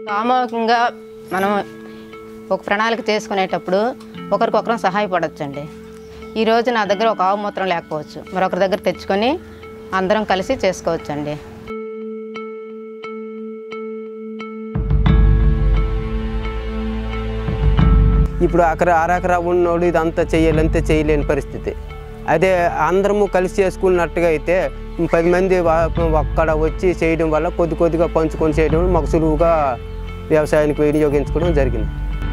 సామూహికంగా మనం ఒక ప్రణాళిక చేసుకునేటప్పుడు ఒకరికొకరం సహాయపడొచ్చండి ఈరోజు నా దగ్గర ఒక ఆవు మూత్రం లేకపోవచ్చు మరొకరి దగ్గర తెచ్చుకొని అందరం కలిసి చేసుకోవచ్చండి ఇప్పుడు అక్కడ అరకరా ఉన్నోడు ఇదంతా చేయాలంటే చేయలేని పరిస్థితి అదే అందరము కలిసి చేసుకున్నట్టుగా అయితే పది మంది వా- అక్కడ వచ్చి చేయడం వల్ల కొద్ది కొద్దిగా పంచుకొని చేయడం వల్ల మాకు సులువుగా వ్యవసాయానికి వినియోగించుకోవడం జరిగింది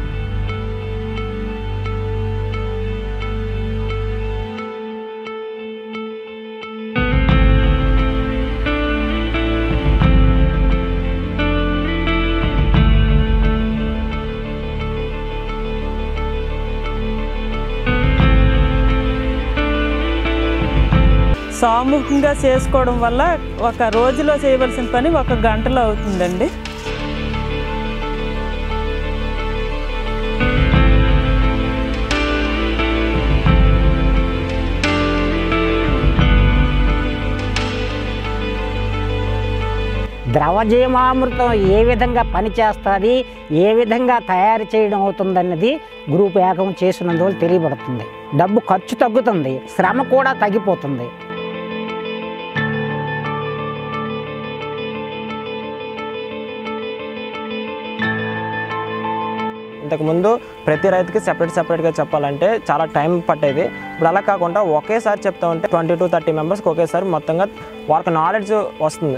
సామూహికంగా చేసుకోవడం వల్ల ఒక రోజులో చేయవలసిన పని ఒక గంటలో అవుతుందండి ద్రవజీవామృతం ఏ విధంగా పనిచేస్తుంది ఏ విధంగా తయారు చేయడం అవుతుందన్నది గ్రూప్ ఏకం చేసినందువల్ల తెలియబడుతుంది డబ్బు ఖర్చు తగ్గుతుంది శ్రమ కూడా తగ్గిపోతుంది ఇంతకుముందు ప్రతి రైతుకి సెపరేట్ సెపరేట్గా చెప్పాలంటే చాలా టైం పట్టేది ఇప్పుడు అలా కాకుండా ఒకేసారి చెప్తా ఉంటే ట్వంటీ టు థర్టీ మెంబర్స్కి ఒకేసారి మొత్తంగా వాళ్ళకి నాలెడ్జ్ వస్తుంది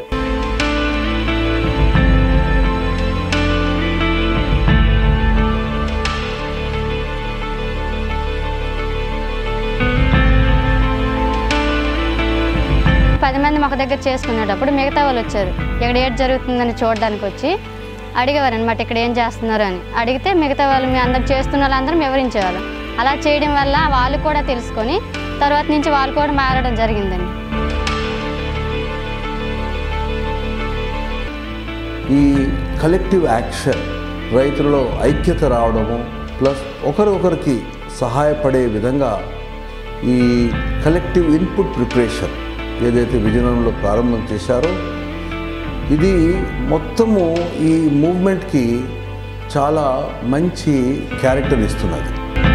పది మంది ఒక దగ్గర చేసుకునేటప్పుడు మిగతా వాళ్ళు వచ్చారు ఇక్కడ ఏం జరుగుతుందని చూడడానికి వచ్చి అడిగేవారు అనమాట ఇక్కడ ఏం చేస్తున్నారు అని అడిగితే మిగతా వాళ్ళు మీ అందరు చేస్తున్న వాళ్ళందరం వివరించేవాళ్ళు అలా చేయడం వల్ల వాళ్ళు కూడా తెలుసుకొని తర్వాత నుంచి వాళ్ళు కూడా మారడం జరిగిందండి ఈ కలెక్టివ్ యాక్షన్ రైతులలో ఐక్యత రావడము ప్లస్ ఒకరొకరికి సహాయపడే విధంగా ఈ కలెక్టివ్ ఇన్పుట్ ప్రిపరేషన్ ఏదైతే విజయనగరంలో ప్రారంభం చేశారో ఇది మొత్తము ఈ మూవ్మెంట్కి చాలా మంచి క్యారెక్టర్ ఇస్తున్నది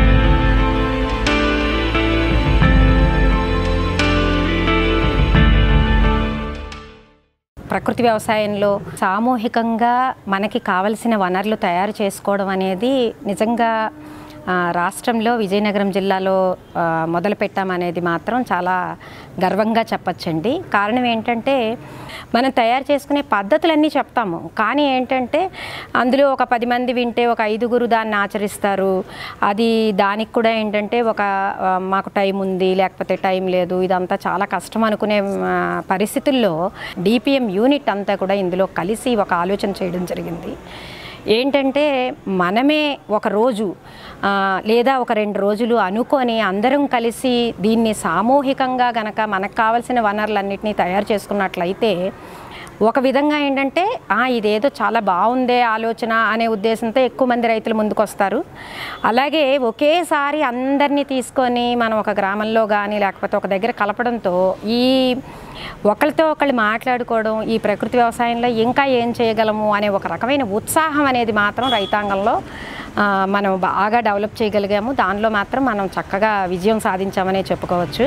ప్రకృతి వ్యవసాయంలో సామూహికంగా మనకి కావలసిన వనరులు తయారు చేసుకోవడం అనేది నిజంగా ఆ, రాష్ట్రంలో విజయనగరం జిల్లాలో ఆ, మొదలు పెట్టామనేది మాత్రం చాలా గర్వంగా చెప్పచ్చండి కారణం ఏంటంటే మనం తయారు చేసుకునే పద్ధతులన్నీ చెప్తాము కానీ ఏంటంటే అందులో ఒక పది మంది వింటే ఒక ఐదుగురు దాన్ని ఆచరిస్తారు అది దానికి కూడా ఏంటంటే ఒక ఆ, మాకు టైం ఉంది లేకపోతే టైం లేదు ఇదంతా చాలా కష్టం అనుకునే ఆ, పరిస్థితుల్లో డిపిఎం యూనిట్ అంతా కూడా ఇందులో కలిసి ఒక ఆలోచన చేయడం జరిగింది ఏంటంటే మనమే ఒక రోజు ఆ, లేదా ఒక రెండు రోజులు అనుకొని అందరం కలిసి దీన్ని సామూహికంగా గనక మనకు కావాల్సిన వనరులన్నింటినీ తయారు చేసుకున్నట్లయితే ఒక విధంగా ఏంటంటే "ఆ, ఇదేదో చాలా బాగుందే ఆలోచన అనే ఉద్దేశంతో ఎక్కువ మంది రైతులు ముందుకు వస్తారు అలాగే ఒకేసారి అందరినీ తీసుకొని మనం ఒక గ్రామంలో కానీ లేకపోతే ఒక దగ్గర కలపడంతో ఈ ఒకరితో ఒకళ్ళు మాట్లాడుకోవడం ఈ ప్రకృతి వ్యవసాయంలో ఇంకా ఏం చేయగలము అనే ఒక రకమైన ఉత్సాహం అనేది మాత్రం రైతాంగంలో ఆ, మనం బాగా డెవలప్ చేయగలిగాము దానిలో మాత్రం మనం చక్కగా విజయం సాధించామనే చెప్పుకోవచ్చు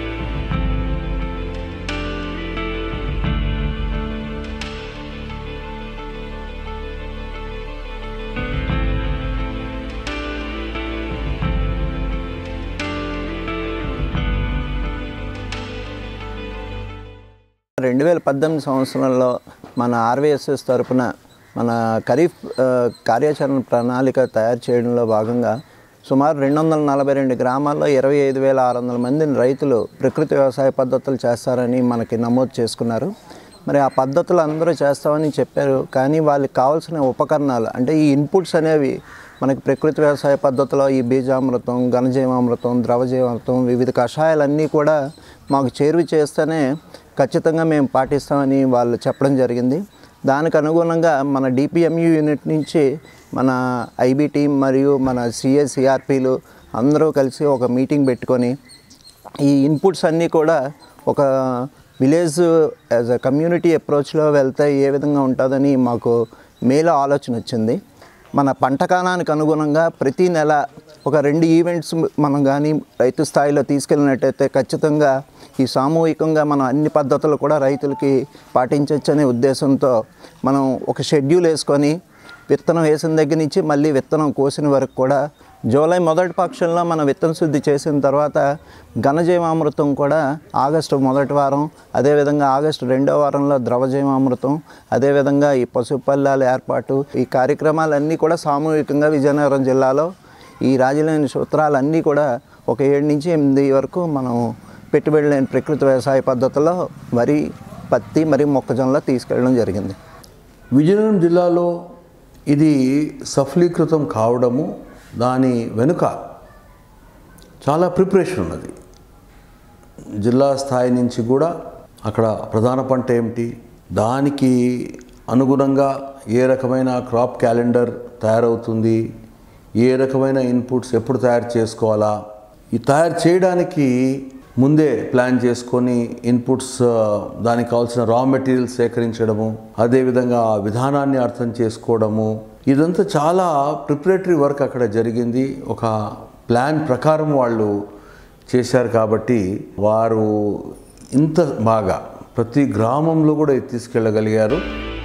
రెండు వేల పద్దెనిమిది సంవత్సరంలో మన ఆర్వీఎస్ఎస్ తరపున మన ఖరీఫ్ ఆ, కార్యాచరణ ప్రణాళిక తయారు చేయడంలో భాగంగా సుమారు రెండు వందల నలభై రెండు గ్రామాల్లో ఇరవై ఐదు వేల ఆరు వందల మందిని రైతులు ప్రకృతి వ్యవసాయ పద్ధతులు చేస్తారని మనకి నమోదు చేసుకున్నారు మరి ఆ పద్ధతులు అందరూ చేస్తామని చెప్పారు కానీ వాళ్ళకి కావాల్సిన ఉపకరణాలు అంటే ఈ ఇన్పుట్స్ అనేవి మనకి ప్రకృతి వ్యవసాయ పద్ధతిలో ఈ బీజామృతం ఘనజీవామృతం ద్రవజీవామృతం వివిధ కషాయాలన్నీ కూడా మాకు చేరువ చేస్తేనే ఖచ్చితంగా మేము పాటిస్తామని వాళ్ళు చెప్పడం జరిగింది దానికి అనుగుణంగా మన డిపిఎంయు యూనిట్ నుంచి మన ఐబీ టీం మరియు మన సిఎస్సిఆర్పీలు అందరూ కలిసి ఒక మీటింగ్ పెట్టుకొని ఈ ఇన్పుట్స్ అన్నీ కూడా ఒక విలేజ్ యాజ్ అ కమ్యూనిటీ అప్రోచ్లో వెళ్తే ఏ విధంగా ఉంటుందని మాకు మేలో ఆలోచన వచ్చింది మన పంట కాలానికి అనుగుణంగా ప్రతి నెల ఒక రెండు ఈవెంట్స్ మనం కానీ రైతు స్థాయిలో తీసుకెళ్ళినట్టయితే ఖచ్చితంగా ఈ సామూహికంగా మనం అన్ని పద్ధతులు కూడా రైతులకి పాటించవచ్చు అనే ఉద్దేశంతో మనం ఒక షెడ్యూల్ వేసుకొని విత్తనం వేసిన దగ్గర నుంచి మళ్ళీ విత్తనం కోసిన వరకు కూడా జూలై మొదటి పక్షంలో మనం విత్తన శుద్ధి చేసిన తర్వాత ఘనజీవామృతం కూడా ఆగస్టు మొదటి వారం అదేవిధంగా ఆగస్టు రెండో వారంలో ద్రవజీవామృతం అదేవిధంగా ఈ పశుపల్లాల ఏర్పాటు ఈ కార్యక్రమాలన్నీ కూడా సామూహికంగా విజయనగరం జిల్లాలో ఈ రాజలేని సూత్రాలన్నీ కూడా ఒక ఏడు నుంచి ఎనిమిది వరకు మనం పెట్టుబడి లేని ప్రకృతి వ్యవసాయ పద్ధతిలో వరి పత్తి మరియు మొక్కజొన్నలో తీసుకెళ్ళడం జరిగింది విజయనగరం జిల్లాలో ఇది సఫలీకృతం కావడము దాని వెనుక చాలా ప్రిపరేషన్ ఉన్నది జిల్లా స్థాయి నుంచి కూడా అక్కడ ప్రధాన పంట ఏమిటి దానికి అనుగుణంగా ఏ రకమైన క్రాప్ క్యాలెండర్ తయారవుతుంది ఏ రకమైన ఇన్పుట్స్ ఎప్పుడు తయారు చేసుకోవాలా ఈ తయారు చేయడానికి ముందే ప్లాన్ చేసుకొని ఇన్పుట్స్ ఆ, దానికి కావాల్సిన రా మెటీరియల్ సేకరించడము అదేవిధంగా ఆ విధానాన్ని అర్థం చేసుకోవడము ఇదంతా చాలా ప్రిపరేటరీ వర్క్ అక్కడ జరిగింది ఒక ప్లాన్ ప్రకారం వాళ్ళు చేశారు కాబట్టి వారు ఇంత బాగా ప్రతి గ్రామంలో కూడా ఇది తీసుకెళ్ళగలిగారు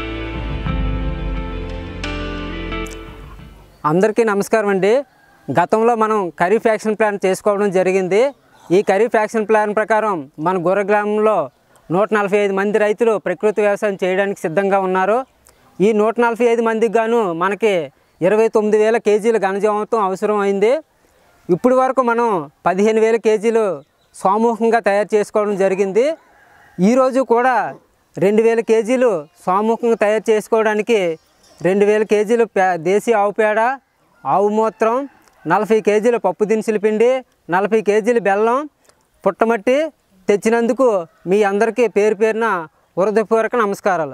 అందరికీ నమస్కారం అండి గతంలో మనం ఖరీఫ్ యాక్షన్ ప్లాన్ చేసుకోవడం జరిగింది ఈ ఖరీఫ్ యాక్షన్ ప్లాన్ ప్రకారం మన గుర్ర గ్రామంలో నూట నలభై ఐదు మంది రైతులు ప్రకృతి వ్యవసాయం చేయడానికి సిద్ధంగా ఉన్నారు ఈ నూట నలభై ఐదు మందికి గాను మనకి ఇరవై తొమ్మిది వేల కేజీల ఘనజీవామృతం అవసరం అయింది ఇప్పుడు వరకు మనం పదిహేను వేల కేజీలు సామూహికంగా తయారు చేసుకోవడం జరిగింది ఈరోజు కూడా రెండు వేల కేజీలు సామూహికంగా తయారు చేసుకోవడానికి రెండు వేల కేజీలు పే దేశీ ఆవు పేడ ఆవు మూత్రం నలభై కేజీల పప్పు దినుసుల పిండి నలభై కేజీల బెల్లం పుట్టమట్టి తెచ్చినందుకు మీ అందరికీ పేరు పేరున హృదయపూర్వక నమస్కారాలు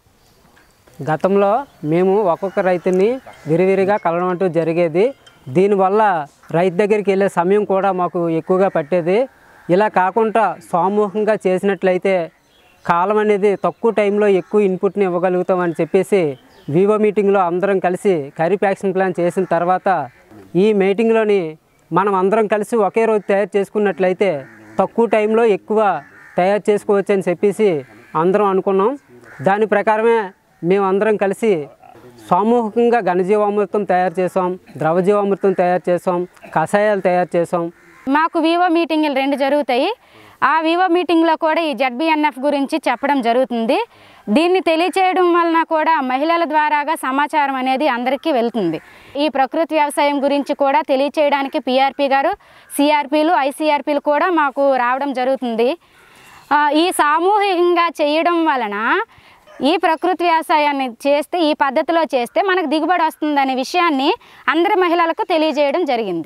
గతంలో మేము ఒక్కొక్క రైతుని విరివిరిగా కలవడం అంటూ జరిగేది దీనివల్ల రైతు దగ్గరికి వెళ్ళే సమయం కూడా మాకు ఎక్కువగా పట్టేది ఇలా కాకుండా సామూహికంగా చేసినట్లయితే కాలం అనేది తక్కువ టైంలో ఎక్కువ ఇన్పుట్ని ఇవ్వగలుగుతామని చెప్పేసి వివో మీటింగ్లో అందరం కలిసి ఖరీఫ్ యాక్షన్ ప్లాన్ చేసిన తర్వాత ఈ మీటింగ్లోని మనం అందరం కలిసి ఒకే రోజు తయారు చేసుకున్నట్లయితే తక్కువ టైంలో ఎక్కువ తయారు చేసుకోవచ్చు అని చెప్పేసి అందరం అనుకున్నాం దాని ప్రకారమే మేము అందరం కలిసి సామూహికంగా ఘనజీవామృతం తయారు చేసాం ద్రవజీవామృతం తయారు చేసాం కషాయాలు తయారు చేసాం మాకు వివో మీటింగులు రెండు జరుగుతాయి ఆ వివో మీటింగ్లో కూడా ఈ జడ్బిఎన్ఎఫ్ గురించి చెప్పడం జరుగుతుంది దీన్ని తెలియచేయడం వలన కూడా మహిళల ద్వారాగా సమాచారం అనేది అందరికీ వెళ్తుంది ఈ ప్రకృతి వ్యవసాయం గురించి కూడా తెలియచేయడానికి పిఆర్పి గారు సిఆర్పీలు ఐసీఆర్పీలు కూడా మాకు రావడం జరుగుతుంది ఆ, ఈ సామూహికంగా చేయడం వలన ఈ ప్రకృతి వ్యవసాయాన్ని చేస్తే ఈ పద్ధతిలో చేస్తే మనకు దిగుబడి వస్తుందనే విషయాన్ని అందరి మహిళలకు తెలియజేయడం జరిగింది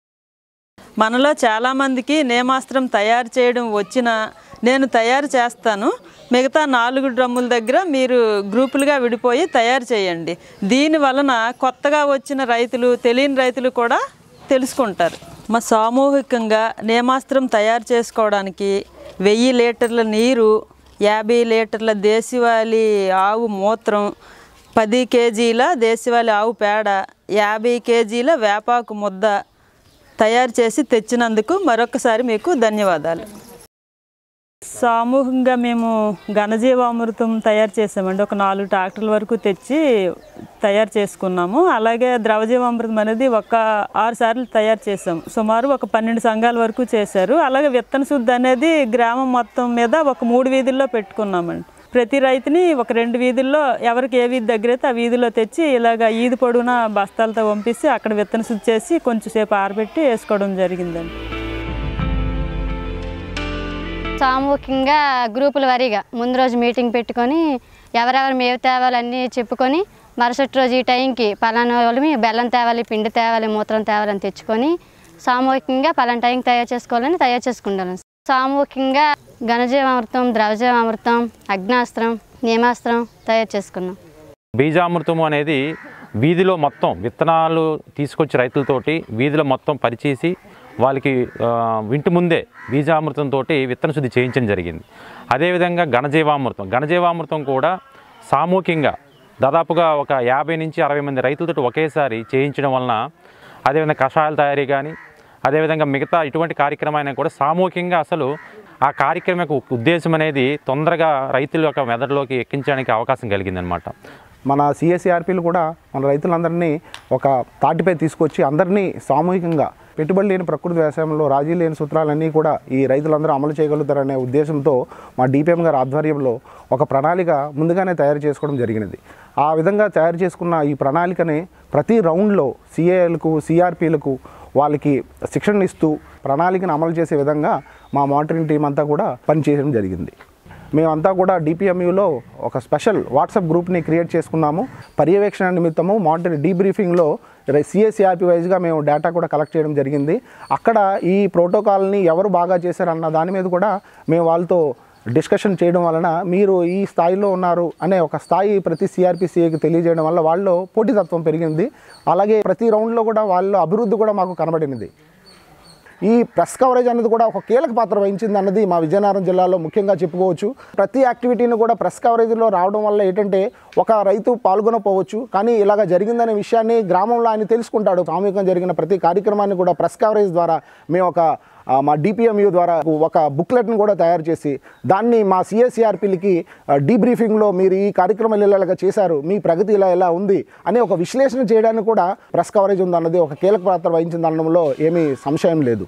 మనలో చాలామందికి నేమాస్త్రం తయారు చేయడం వచ్చిన నేను తయారు చేస్తాను మిగతా నాలుగు డ్రమ్ముల దగ్గర మీరు గ్రూపులుగా విడిపోయి తయారు చేయండి దీని వలన కొత్తగా వచ్చిన రైతులు తెలియని రైతులు కూడా తెలుసుకుంటారు మా సామూహికంగా నేమాస్త్రం తయారు చేసుకోవడానికి వెయ్యి లీటర్ల నీరు యాభై లీటర్ల దేశవాళీ ఆవు మూత్రం పది కేజీల దేశవాళీ ఆవు పేడ యాభై కేజీల వేపాకు ముద్ద తయారు చేసి తెచ్చినందుకు మరొకసారి మీకు ధన్యవాదాలు సామూహికంగా మేము ఘనజీవామృతం తయారు చేసామండి ఒక నాలుగు ట్రాక్టర్ల వరకు తెచ్చి తయారు చేసుకున్నాము అలాగే ద్రవజీవామృతం అనేది ఒక ఆరు సార్లు తయారు చేసాం సుమారు ఒక పన్నెండు సంఘాల వరకు చేశారు అలాగే విత్తన శుద్ధి అనేది గ్రామం మొత్తం మీద ఒక మూడు వీధుల్లో పెట్టుకున్నామండి ప్రతి రైతుని ఒక రెండు వీధుల్లో ఎవరికి ఏ వీధి దగ్గర అయితే ఆ వీధిలో తెచ్చి ఇలాగ ఈది పొడవున బస్తాలతో పంపిస్తే అక్కడ విత్తన శుద్ధి చేసి కొంచెం సేపు ఆరబెట్టి వేసుకోవడం జరిగిందండి సామూహికంగా గ్రూపుల వారీగా ముందు రోజు మీటింగ్ పెట్టుకొని ఎవరెవరు మేవు తేవాలి అన్నీ చెప్పుకొని మరుసటి రోజు ఈ టైంకి పలానా వాళ్ళమి బెల్లం తేవాలి పిండి తేవాలి మూత్రం తేవాలని తెచ్చుకొని సామూహికంగా పలానా టైంకి తయారు చేసుకోవాలని తయారు చేసుకుంటాను సామూహికంగా ఘనజీవామృతం ద్రవజీవామృతం అగ్నాస్త్రం నియమాస్త్రం తయారు చేసుకున్నాం బీజామృతము అనేది వీధిలో మొత్తం విత్తనాలు తీసుకొచ్చి రైతులతోటి వీధిలో మొత్తం పరిచేసి వాళ్ళకి ఆ, ఇంటి ముందే బీజామృతంతో విత్తన శుద్ధి చేయించడం జరిగింది అదేవిధంగా ఘనజీవామృతం ఘనజీవామృతం కూడా సామూహికంగా దాదాపుగా ఒక యాభై నుంచి అరవై మంది రైతులతో ఒకేసారి చేయించడం వలన అదేవిధంగా కషాయాల తయారీ కానీ అదేవిధంగా మిగతా ఇటువంటి కార్యక్రమాన్ని కూడా సామూహికంగా అసలు ఆ కార్యక్రమం యొక్క ఉద్దేశం అనేది తొందరగా రైతుల యొక్క మెదడులోకి ఎక్కించడానికి అవకాశం కలిగిందనమాట మన సిఎస్సిఆర్పీలు కూడా మన రైతులందరినీ ఒక తాటిపై తీసుకొచ్చి అందరినీ సామూహికంగా పెట్టుబడి లేని ప్రకృతి వ్యవసాయంలో రాజీ లేని సూత్రాలన్నీ కూడా ఈ రైతులందరూ అమలు చేయగలుగుతారనే ఉద్దేశంతో మా డిపిఎం గారి ఆధ్వర్యంలో ఒక ప్రణాళిక ముందుగానే తయారు చేసుకోవడం జరిగినది ఆ విధంగా తయారు చేసుకున్న ఈ ప్రణాళికని ప్రతి రౌండ్లో సిఏఎల్కు సిఆర్పీలకు వాళ్ళకి శిక్షణ ఇస్తూ ప్రణాళికను అమలు చేసే విధంగా మా మానిటరింగ్ టీం అంతా కూడా పనిచేయడం జరిగింది మేమంతా కూడా డిపిఎంయులో ఒక స్పెషల్ వాట్సాప్ గ్రూప్ని క్రియేట్ చేసుకున్నాము పర్యవేక్షణ నిమిత్తము మానిటరింగ్ డీబ్రీఫింగ్లో సిఎస్సిఆర్పి వైజ్గా మేము డేటా కూడా కలెక్ట్ చేయడం జరిగింది అక్కడ ఈ ప్రోటోకాల్ని ఎవరు బాగా చేశారన్న దాని మీద కూడా మేము వాళ్ళతో డిస్కషన్ చేయడం వలన మీరు ఈ స్థాయిలో ఉన్నారు అనే ఒక స్థాయి ప్రతి సిఆర్పిసిఏకి తెలియజేయడం వల్ల వాళ్ళు పోటీతత్వం పెరిగింది అలాగే ప్రతి రౌండ్లో కూడా వాళ్ళ అభివృద్ధి కూడా మాకు కనబడినది ఈ ప్రెస్ కవరేజ్ అనేది కూడా ఒక కీలక పాత్ర వహించింది అన్నది మా విజయనగరం జిల్లాలో ముఖ్యంగా చెప్పుకోవచ్చు ప్రతి యాక్టివిటీని కూడా ప్రెస్ కవరేజ్లో రావడం వల్ల ఏంటంటే ఒక రైతు పాల్గొనపోవచ్చు కానీ ఇలాగ జరిగిందనే విషయాన్ని గ్రామంలో ఆయన తెలుసుకుంటాడు సామూహికంగా జరిగిన ప్రతి కార్యక్రమాన్ని కూడా ప్రెస్ కవరేజ్ ద్వారా మేము ఒక ఆ, మా డిపిఎంయు ద్వారా ఒక బుక్లెట్ను కూడా తయారు చేసి దాన్ని మా సిఎస్సిఆర్పీలకి డీబ్రీఫింగ్లో మీరు ఈ కార్యక్రమాలు ఇలాగా చేశారు మీ ప్రగతి ఇలా ఇలా ఉంది అనే ఒక విశ్లేషణ చేయడానికి కూడా ప్రెస్ కవరేజ్ ఉందన్నది ఒక కీలక పాత్ర వహించింది అనడంలో ఏమీ సంశయం లేదు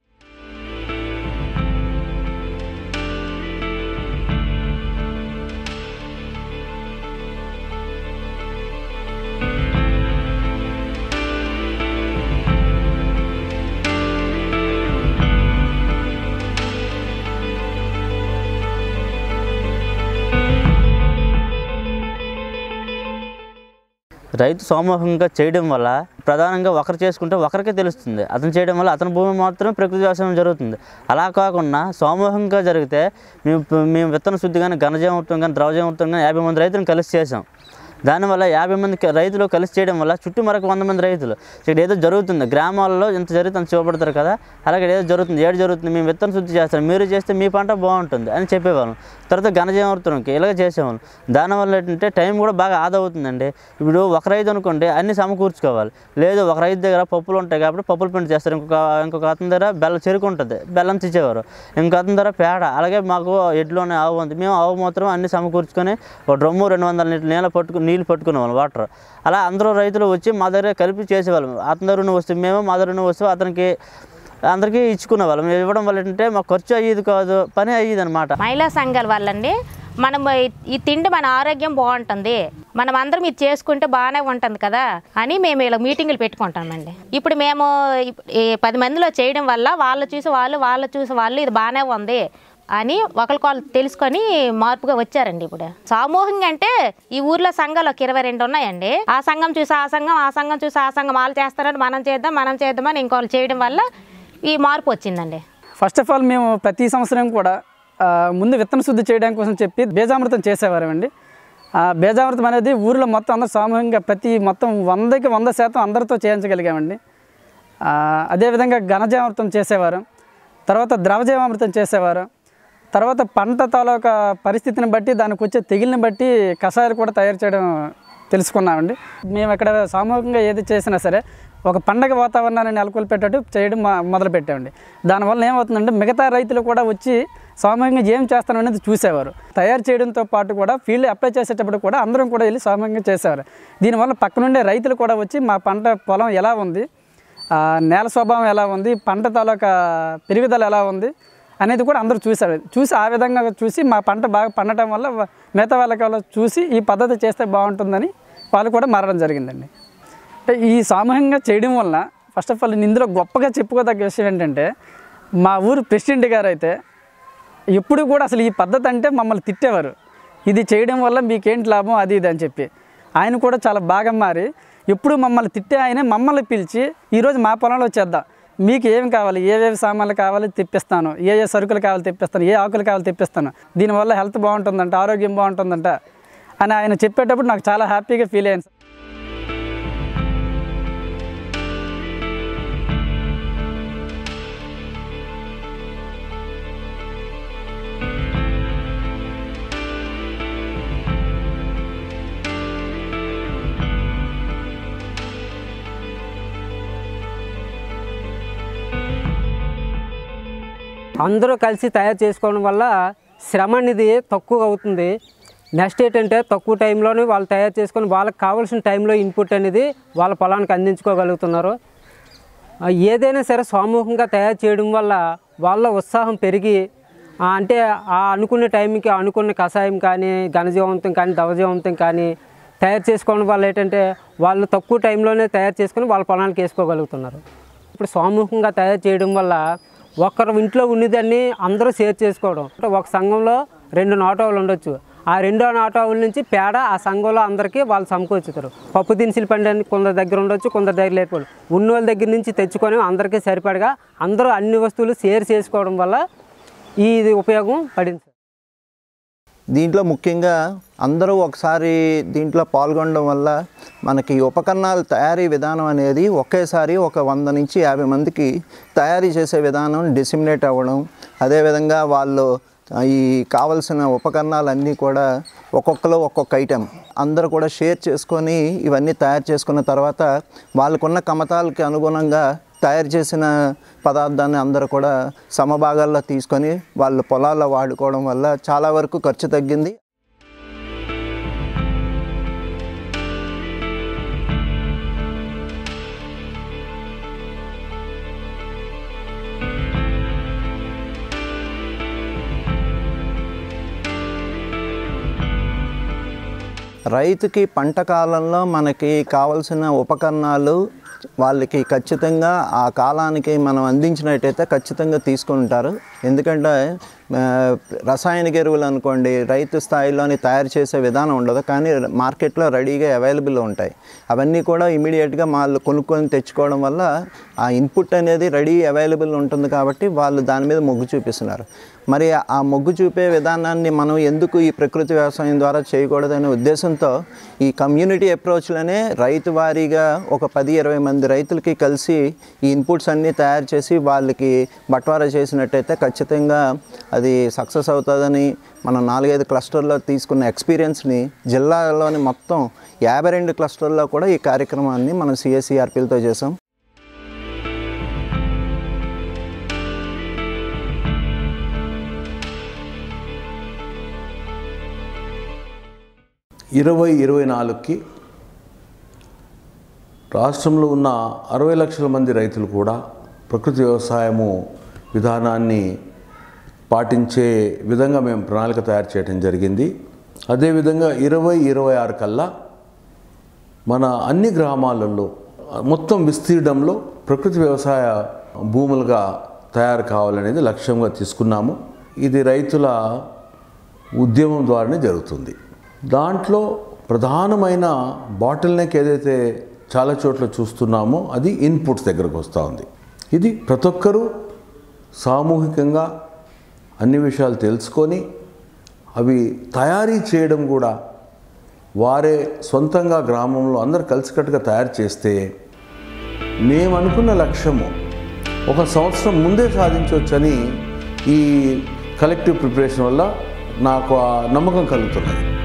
రైతు సమూహంగా చేయడం వల్ల ప్రధానంగా ఒకరు చేసుకుంటే ఒకరికే తెలుస్తుంది అతను చేయడం వల్ల అతని భూమి మాత్రం ప్రకృతి వ్యవసాయం జరుగుతుంది అలా కాకుండా సమూహంగా జరిగితే మేము మేము విత్తన శుద్ధి కానీ ఘనజీవమృతం కానీ ద్రవజీవమృతం కానీ యాభై మంది రైతులను కలిసి చేసాం దానివల్ల యాభై మంది క- రైతులు కలిసి చేయడం వల్ల చుట్టూ మరొక వంద మంది రైతులు ఇక్కడ ఏదో జరుగుతుంది గ్రామాల్లో ఇంత జరుగుతుంది అంత చూపడతారు కదా అలాగే ఏదో జరుగుతుంది ఏడు జరుగుతుంది మేము విత్తన శుద్ధి చేస్తాం మీరు చేస్తే మీ పంట బాగుంటుంది అని చెప్పేవాళ్ళం తర్వాత ఘనజీవమృతంకి ఇలాగ చేసేవాళ్ళం దానివల్ల ఏంటంటే టైం కూడా బాగా ఆదా అవుతుందండి ఇప్పుడు ఒక రైతు అనుకోండి అన్ని సమకూర్చుకోవాలి లేదు ఒక రైతు దగ్గర పప్పులు ఉంటాయి కాబట్టి పప్పులు పిండి చేస్తారు ఇంకొక ఇంకొక అతని దగ్గర బెల్లం చెరుకు ఉంటుంది బెల్లం తెచ్చేవారు ఇంకొక అతని దగ్గర పేడ అలాగే మాకు ఎడ్లోనే ఆవు ఉంది మేము ఆవు మాత్రం అన్ని సమకూర్చుకొని ఒక డ్రమ్ము రెండు వందల లీటర్ నీళ్ళ పట్టుకు నీళ్ళు పట్టుకునేవాళ్ళం వాటర్ అలా అందరూ రైతులు వచ్చి మా దగ్గర కలిపి చేసేవాళ్ళం అతని దగ్గర ఉన్న వస్తువు మేము మా దగ్గర ఉన్న వస్తువు అతనికి అందరికీ ఇచ్చుకునే వాళ్ళం ఇవ్వడం వల్ల ఏంటంటే మాకు ఖర్చు అయ్యేది కాదు పని అయ్యేది అనమాట మహిళా సంఘాల వల్లండి మనం ఈ- ఈ తిండి మన ఆరోగ్యం బాగుంటుంది మనం అందరం ఇది చేసుకుంటే బాగానే ఉంటుంది కదా అని మేము ఇలా మీటింగులు పెట్టుకుంటామండి ఇప్పుడు మేము ఇప్- ఈ పది మందిలో చేయడం వల్ల వాళ్ళు చూసి వాళ్ళు వాళ్ళు చూసి వాళ్ళు ఇది బాగానే ఉంది అని ఒకరికొకరు తెలుసుకొని మార్పుగా వచ్చారండి ఇప్పుడు సమూహంగా అంటే ఈ ఊర్లో సంఘాలు ఒక ఇరవై రెండు ఉన్నాయండి ఆ సంఘం చూసి ఆ సంఘం ఆ సంఘం చూసి ఆ సంఘం వాళ్ళు చేస్తారని మనం చేద్దాం మనం చేద్దామని ఇంకోళ్ళు చేయడం వల్ల ఈ మార్పు వచ్చిందండి ఫస్ట్ ఆఫ్ ఆల్ మేము ప్రతి సంవత్సరం కూడా ఆ, ముందు విత్తన శుద్ధి చేయడం కోసం చెప్పి బీజామృతం చేసేవారమండి ఆ బీజామృతం అనేది ఊరిలో మొత్తం అందరూ సామూహికంగా ప్రతి మొత్తం వందకి వంద శాతం అందరితో చేయించగలిగామండి ఆ, అదేవిధంగా ఘనజీవామృతం చేసేవారు తర్వాత ద్రవజీవామృతం చేసేవారు తర్వాత పంట తాలూకా పరిస్థితిని బట్టి దానికి వచ్చే తెగిలిని బట్టి కషాయాలు కూడా తయారు చేయడం తెలుసుకున్నామండి మేము ఇక్కడ సామూహికంగా ఏది చేసినా సరే ఒక పండగ వాతావరణాన్ని నెలకొల్పేటట్టు చేయడం మొ- మొదలు పెట్టామండి దానివల్ల ఏమవుతుందంటే మిగతా రైతులు కూడా వచ్చి సామూహికంగా ఏం చేస్తాం అనేది చూసేవారు తయారు చేయడంతో పాటు కూడా ఫీల్డ్ అప్లై చేసేటప్పుడు కూడా అందరం కూడా వెళ్ళి సామూహికంగా చేసేవారు దీనివల్ల పక్కనుండే రైతులు కూడా వచ్చి మా పంట పొలం ఎలా ఉంది ఆ, నేల స్వభావం ఎలా ఉంది పంట తాలూకా పెరుగుదల ఎలా ఉంది అనేది కూడా అందరూ చూశారు చూసి ఆ విధంగా చూసి మా పంట బాగా పండటం వల్ల వ- మిగతా వాళ్ళకి వాళ్ళు చూసి ఈ పద్ధతి చేస్తే బాగుంటుందని వాళ్ళు కూడా మారడం జరిగిందండి అంటే ఈ సామూహికంగా చేయడం వల్ల ఫస్ట్ ఆఫ్ ఆల్ ఇందులో గొప్పగా చెప్పుకోదగ్గ విషయం ఏంటంటే మా ఊరు ప్రెసిడెంట్ గారు అయితే ఎప్పుడు కూడా అసలు ఈ పద్ధతి అంటే మమ్మల్ని తిట్టేవారు ఇది చేయడం వల్ల మీకేంటి లాభం అది ఇది అని చెప్పి ఆయన కూడా చాలా బాగా మారి ఎప్పుడు మమ్మల్ని తిట్టే ఆయనే మమ్మల్ని పిలిచి ఈరోజు మా పొలంలో చేద్దాం మీకు ఏమి కావాలి ఏవేవి సామాన్లు కావాలి తెప్పిస్తాను ఏ ఏ సరుకులు కావాలి తెప్పిస్తాను ఏ ఆకులు కావాలి తెప్పిస్తాను దీనివల్ల హెల్త్ బాగుంటుందంట ఆరోగ్యం బాగుంటుందంట అని ఆయన చెప్పేటప్పుడు నాకు చాలా హ్యాపీగా ఫీల్ అయ్యాను అందరూ కలిసి తయారు చేసుకోవడం వల్ల శ్రమ అనేది తక్కువ అవుతుంది నెక్స్ట్ ఏంటంటే తక్కువ టైంలోనే వాళ్ళు తయారు చేసుకొని వాళ్ళకి కావాల్సిన టైంలో ఇన్పుట్ అనేది వాళ్ళ పొలానికి అందించుకోగలుగుతున్నారు ఆ, ఏదైనా సరే సమూహంగా తయారు చేయడం వల్ల వాళ్ళ ఉత్సాహం పెరిగి ఆ, అంటే ఆ అనుకున్న టైంకి అనుకున్న కషాయం కానీ ఘనజీవంతం కానీ దవజీవంతం కానీ తయారు చేసుకోవడం వల్ల ఏంటంటే వాళ్ళు తక్కువ టైంలోనే తయారు చేసుకొని వాళ్ళ పొలానికి వేసుకోగలుగుతున్నారు ఇప్పుడు సమూహంగా తయారు చేయడం వల్ల ఒకరు ఇంట్లో ఉన్నదాన్ని అందరూ షేర్ చేసుకోవడం అంటే ఒక సంఘంలో రెండు నాటోలు ఉండొచ్చు ఆ రెండో నాటోవుల నుంచి పేడ ఆ సంఘంలో అందరికీ వాళ్ళు సమకూర్చుతారు పప్పు దినుసులు పండి కొందరి దగ్గర ఉండొచ్చు కొందరి దగ్గర లేకపోవడం ఉన్నోళ్ళ దగ్గర నుంచి తెచ్చుకొని అందరికీ సరిపడగా అందరూ అన్ని వస్తువులు షేర్ చేసుకోవడం వల్ల ఈ ఇది ఉపయోగం పడింది దీంట్లో ముఖ్యంగా అందరూ ఒకసారి దీంట్లో పాల్గొనడం వల్ల మనకి ఉపకరణాల తయారీ విధానం అనేది ఒకేసారి ఒక వంద నుంచి యాభై మందికి తయారీ చేసే విధానం డిసిమినేట్ అవ్వడం అదేవిధంగా వాళ్ళు ఆ, ఈ కావలసిన ఉపకరణాలన్నీ కూడా ఒక్కొక్కరు ఒక్కొక్క ఐటెం అందరూ కూడా షేర్ చేసుకొని ఇవన్నీ తయారు చేసుకున్న తర్వాత వాళ్ళకున్న కమతాలకి అనుగుణంగా తయారు చేసిన పదార్థాన్ని అందరూ కూడా సమభాగాల్లో తీసుకొని వాళ్ళ పొలాల్లో వాడుకోవడం వల్ల చాలా వరకు ఖర్చు తగ్గింది రైతుకి పంట కాలంలో మనకి కావలసిన ఉపకరణాలు వాళ్ళకి ఖచ్చితంగా ఆ కాలానికి మనం అందించినట్టయితే ఖచ్చితంగా తీసుకుంటారు ఎందుకంటే ఆ, రసాయనిక ఎరువులు అనుకోండి రైతు స్థాయిలోని తయారు చేసే విధానం ఉండదు కానీ మార్కెట్లో రెడీగా అవైలబుల్ ఉంటాయి అవన్నీ కూడా ఇమీడియట్గా వాళ్ళు కొనుక్కొని తెచ్చుకోవడం వల్ల ఆ ఇన్పుట్ అనేది రెడీ అవైలబుల్ ఉంటుంది కాబట్టి వాళ్ళు దాని మీద మొగ్గు చూపిస్తున్నారు మరి ఆ మొగ్గు చూపే విధానాన్ని మనం ఎందుకు ఈ ప్రకృతి వ్యవసాయం ద్వారా చేయకూడదనే ఉద్దేశంతో ఈ కమ్యూనిటీ అప్రోచ్లోనే రైతు వారీగా ఒక పది ఇరవై మంది రైతులకి కలిసి ఈ ఇన్పుట్స్ అన్నీ తయారు చేసి వాళ్ళకి బట్వారా చేసినట్టయితే ఖచ్చితంగా అది సక్సెస్ అవుతుందని మనం నాలుగైదు క్లస్టర్లో తీసుకున్న ఎక్స్పీరియన్స్ని జిల్లాలోని మొత్తం యాభై రెండు క్లస్టర్లో కూడా ఈ కార్యక్రమాన్ని మనం సిఎస్సిఆర్పీలతో చేసాం ఇరవై ఇరవై నాలుగుకి రాష్ట్రంలో ఉన్న అరవై లక్షల మంది రైతులు కూడా ప్రకృతి వ్యవసాయము విధానాన్ని పాటించే విధంగా మేము ప్రణాళిక తయారు చేయడం జరిగింది అదేవిధంగా ఇరవై ఇరవై ఆరు కల్లా మన అన్ని గ్రామాలలో మొత్తం విస్తీర్ణంలో ప్రకృతి వ్యవసాయ భూములుగా తయారు కావాలనేది లక్ష్యంగా తీసుకున్నాము ఇది రైతుల ఉద్యమం ద్వారానే జరుగుతుంది దాంట్లో ప్రధానమైన బాటిల్ నెక్ ఏదైతే చాలా చోట్ల చూస్తున్నామో అది ఇన్పుట్స్ దగ్గరకు వస్తూ ఉంది ఇది ప్రతి ఒక్కరూ సామూహికంగా అన్ని విషయాలు తెలుసుకొని అవి తయారీ చేయడం కూడా వారే సొంతంగా గ్రామంలో అందరు కలిసికట్టుగా తయారు చేస్తే మేము అనుకున్న లక్ష్యము ఒక సంవత్సరం ముందే సాధించవచ్చని ఈ కలెక్టివ్ ప్రిపరేషన్ వల్ల నాకు ఆ నమ్మకం కలుగుతున్నది